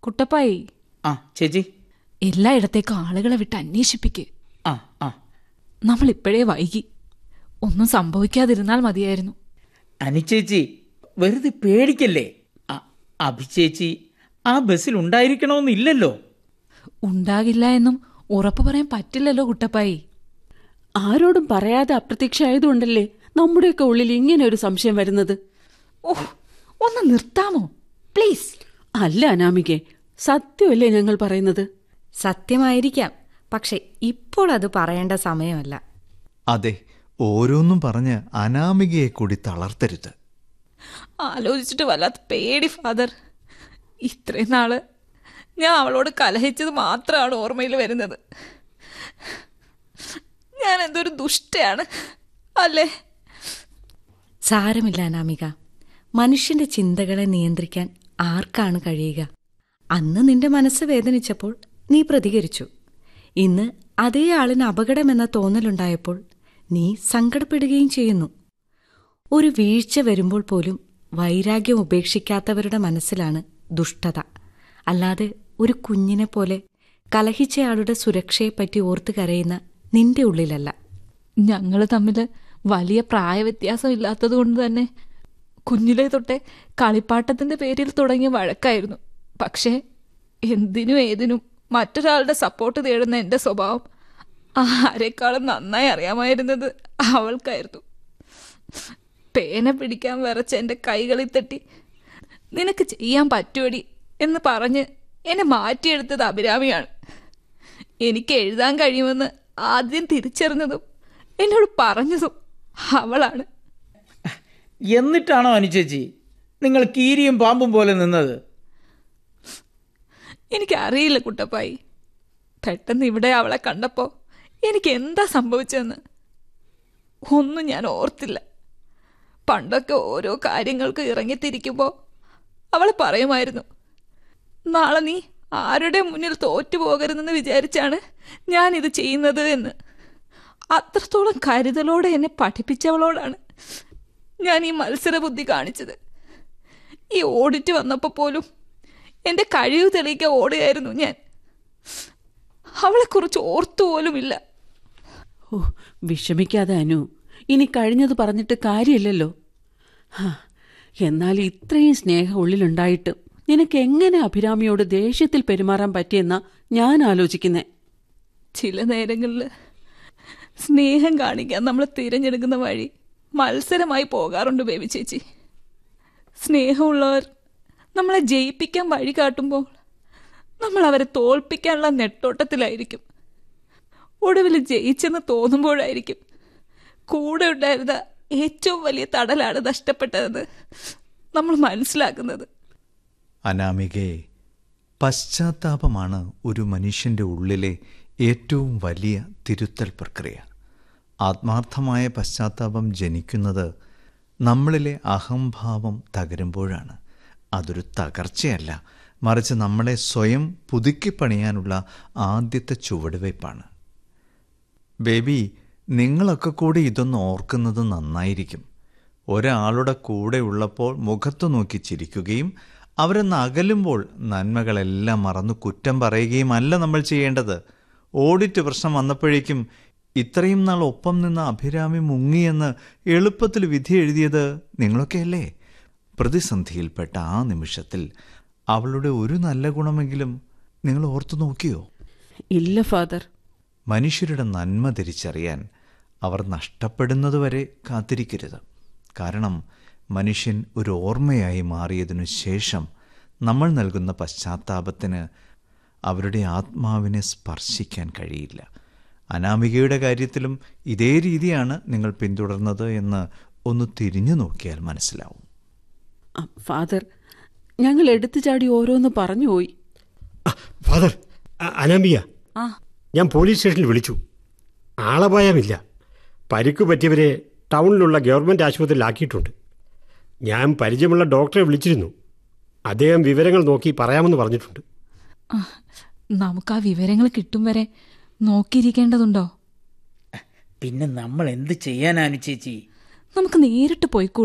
കുട്ടപ്പായി ആ ചേച്ചി എല്ലായിടത്തേക്കും ആളുകളെ വിട്ട് അന്വേഷിപ്പിക്ക് ആ ആ നമ്മൾ ഇപ്പോഴേ വൈകി ഒന്നും സംഭവിക്കാതിരുന്നാൽ മതിയായിരുന്നു അനുചേച്ചി വെറുതെ പേടിക്കല്ലേ അ- അഭിചേച്ചി ആ ബസ്സിൽ ഉണ്ടായിരിക്കണമെന്നില്ലല്ലോ ഉണ്ടാകില്ല എന്നും ഉറപ്പു പറയാൻ പറ്റില്ലല്ലോ കുട്ടപ്പായി ആരോടും പറയാതെ അപ്രത്യക്ഷമായതുകൊണ്ടല്ലേ നമ്മുടെയൊക്കെ ഉള്ളിൽ ഇങ്ങനെ ഒരു സംശയം വരുന്നത് ഓഹ് ഒന്ന് നിർത്താമോ പ്ലീസ് അല്ല അനാമികെ സത്യമല്ലേ ഞങ്ങൾ പറയുന്നത് സത്യമായിരിക്കാം പക്ഷെ ഇപ്പോൾ അത് പറയേണ്ട സമയമല്ല അതെ ഓരോന്നും പറഞ്ഞ് അനാമികയെ കൂടി തളർത്തരുത് ആലോചിച്ചിട്ട് വല്ലാത്ത പേടി ഫാദർ ഇത്രയും നാള് ഞാൻ അവളോട് കലഹിച്ചത് മാത്രമാണ് ഓർമ്മയിൽ വരുന്നത് ഞാൻ എന്തൊരു ദുഷ്ടയാണ് അല്ലേ സാരമില്ല അനാമിക മനുഷ്യന്റെ ചിന്തകളെ നിയന്ത്രിക്കാൻ ആർക്കാണ് കഴിയുക അന്ന് നിന്റെ മനസ്സ് വേദനിച്ചപ്പോൾ നീ പ്രതികരിച്ചു ഇന്ന് അതേ ആളിന് അപകടമെന്ന തോന്നലുണ്ടായപ്പോൾ നീ സങ്കടപ്പെടുകയും ചെയ്യുന്നു ഒരു വീഴ്ച വരുമ്പോൾ പോലും വൈരാഗ്യം ഉപേക്ഷിക്കാത്തവരുടെ മനസ്സിലാണ് ദുഷ്ടത അല്ലാതെ ഒരു കുഞ്ഞിനെ പോലെ കലഹിച്ചയാളുടെ സുരക്ഷയെപ്പറ്റി ഓർത്ത് കരയുന്ന നിന്റെ ഉള്ളിലല്ല ഞങ്ങൾ തമ്മിൽ വലിയ പ്രായവ്യത്യാസം ഇല്ലാത്തത് കൊണ്ട് തന്നെ കുഞ്ഞിലെ തൊട്ടേ കളിപ്പാട്ടത്തിന്റെ പേരിൽ തുടങ്ങിയ വഴക്കായിരുന്നു പക്ഷേ എന്തിനും ഏതിനും മറ്റൊരാളുടെ സപ്പോർട്ട് തേടുന്ന എന്റെ സ്വഭാവം ആരെക്കാളും നന്നായി അറിയാമായിരുന്നത് അവൾക്കായിരുന്നു പേന പിടിക്കാൻ വിറച്ച എന്റെ കൈകളിൽ തട്ടി നിനക്ക് ചെയ്യാൻ പറ്റുമടി എന്ന് പറഞ്ഞ് എന്നെ മാറ്റിയെടുത്തത് അഭിരാമിയാണ് എനിക്ക് എഴുതാൻ കഴിയുമെന്ന് ആദ്യം തിരിച്ചറിഞ്ഞതും എന്നോട് പറഞ്ഞതും അവളാണ് എന്നിട്ടാണോ അനുചേച്ചി നിങ്ങൾ കീരിയും പാമ്പും പോലെ നിന്നത് എനിക്കറിയില്ല കുട്ടപ്പായി പെട്ടെന്ന് ഇവിടെ അവളെ കണ്ടപ്പോൾ എനിക്ക് എന്താ സംഭവിച്ചതെന്ന് ഒന്നും ഞാൻ ഓർത്തില്ല പണ്ടൊക്കെ ഓരോ കാര്യങ്ങൾക്ക് ഇറങ്ങിത്തിരിക്കുമ്പോൾ അവൾ പറയുമായിരുന്നു നാളെ നീ ആരുടെ മുന്നിൽ തോറ്റു പോകരുതെന്ന് വിചാരിച്ചാണ് ഞാൻ ഇത് ചെയ്യുന്നത് എന്ന് അത്രത്തോളം കരുതലോടെ എന്നെ പഠിപ്പിച്ചവളോടാണ് ഞാൻ ഈ മത്സരബുദ്ധി കാണിച്ചത് ഈ ഓഡിറ്റ് വന്നപ്പോൾ പോലും എൻ്റെ കഴിവ് തെളിയിക്കാൻ ഓടുകയായിരുന്നു ഞാൻ അവളെക്കുറിച്ച് ഓർത്തു പോലുമില്ല ഓ വിഷമിക്കാതെ അനു ഇനി കഴിഞ്ഞത് പറഞ്ഞിട്ട് കാര്യമില്ലല്ലോ ഹാ, എന്നാൽ ഇത്രയും സ്നേഹം ഉള്ളിലുണ്ടായിട്ടും നിനക്ക് എങ്ങനെ അഭിരാമിയോട് ദേഷ്യത്തിൽ പെരുമാറാൻ പറ്റിയെന്നാ ഞാൻ ആലോചിക്കുന്നേ ചില നേരങ്ങളിൽ സ്നേഹം കാണിക്കാൻ നമ്മൾ തിരഞ്ഞെടുക്കുന്ന വഴി മത്സരമായി പോകാറുണ്ട് ബേബി ചേച്ചി സ്നേഹമുള്ളവർ നമ്മളെ ജയിപ്പിക്കാൻ വഴി കാട്ടുമ്പോൾ നമ്മൾ അവരെ തോൽപ്പിക്കാനുള്ള നെട്ടോട്ടത്തിലായിരിക്കും ഒടുവിൽ ജയിച്ചെന്ന് തോന്നുമ്പോഴായിരിക്കും കൂടെ ഉണ്ടായിരുന്ന ഏറ്റവും വലിയ തടലാണ് നഷ്ടപ്പെട്ടതെന്ന് നമ്മൾ മനസ്സിലാക്കുന്നത് അനാമികയെ പശ്ചാത്താപമാണ് ഒരു മനുഷ്യൻ്റെ ഉള്ളിലെ ഏറ്റവും വലിയ തിരുത്തൽ പ്രക്രിയ ആത്മാർത്ഥമായ പശ്ചാത്താപം ജനിക്കുന്നത് നമ്മളിലെ അഹംഭാവം തകരുമ്പോഴാണ് അതൊരു തകർച്ചയല്ല മറിച്ച് നമ്മളെ സ്വയം പുതുക്കിപ്പണിയാനുള്ള ആദ്യത്തെ ചുവടുവയ്പ്പാണ് ബേബി നിങ്ങളൊക്കെ കൂടി ഇതൊന്ന് ഓർക്കുന്നത് നന്നായിരിക്കും ഒരാളുടെ കൂടെ ഉള്ളപ്പോൾ മുഖത്തു നോക്കി ചിരിക്കുകയും അവരൊന്ന് അകലുമ്പോൾ നന്മകളെല്ലാം മറന്നു കുറ്റം പറയുകയും അല്ല നമ്മൾ ചെയ്യേണ്ടത് ഓഡിറ്റ് പ്രശ്നം വന്നപ്പോഴേക്കും ഇത്രയും നാൾ ഒപ്പം നിന്ന അഭിരാമി മുങ്ങിയെന്ന് എളുപ്പത്തിൽ വിധി എഴുതിയത് നിങ്ങളൊക്കെയല്ലേ പ്രതിസന്ധിയിൽപ്പെട്ട ആ നിമിഷത്തിൽ അവളുടെ ഒരു നല്ല ഗുണമെങ്കിലും നിങ്ങൾ ഓർത്തു നോക്കിയോ ഇല്ല ഫാദർ മനുഷ്യരുടെ നന്മ തിരിച്ചറിയാൻ അവർ നഷ്ടപ്പെടുന്നതുവരെ കാത്തിരിക്കരുത് കാരണം മനുഷ്യൻ ഒരു ഓർമ്മയായി മാറിയതിനു ശേഷം നമ്മൾ നൽകുന്ന പശ്ചാത്താപത്തിന് അവരുടെ ആത്മാവിനെ സ്പർശിക്കാൻ കഴിയില്ല അനാമികയുടെ കാര്യത്തിലും ഇതേ രീതിയാണ് നിങ്ങൾ പിന്തുടർന്നത് എന്ന് ഒന്ന് തിരിഞ്ഞു നോക്കിയാൽ മനസ്സിലാവും ആ, ഫാദർ ഞങ്ങൾ എടുത്തു ചാടി ഓരോന്ന് പറഞ്ഞുപോയി ആ, ഫാദർ അ- അനാമിക ആ ഞാൻ പോലീസ് സ്റ്റേഷനിൽ വിളിച്ചു ആളപായമില്ല പരിക്ക് പറ്റിയവരെ ടൗണിലുള്ള ഗവൺമെൻറ് ആശുപത്രിയിലാക്കിയിട്ടുണ്ട് ഞാൻ പരിചയമുള്ള ഡോക്ടറെ വിളിച്ചിരുന്നു അദ്ദേഹം വിവരങ്ങൾ നോക്കി പറയാമെന്ന് പറഞ്ഞിട്ടുണ്ട് ആ, നമുക്ക് ആ വിവരങ്ങൾ കിട്ടും വരെ നോക്കിയിരിക്കേണ്ടതുണ്ടോ പിന്നെ നമ്മൾ എന്ത് ചെയ്യാനാ അനുചേച്ചി നമുക്ക് നേരിട്ട് പോയിക്കൂടെ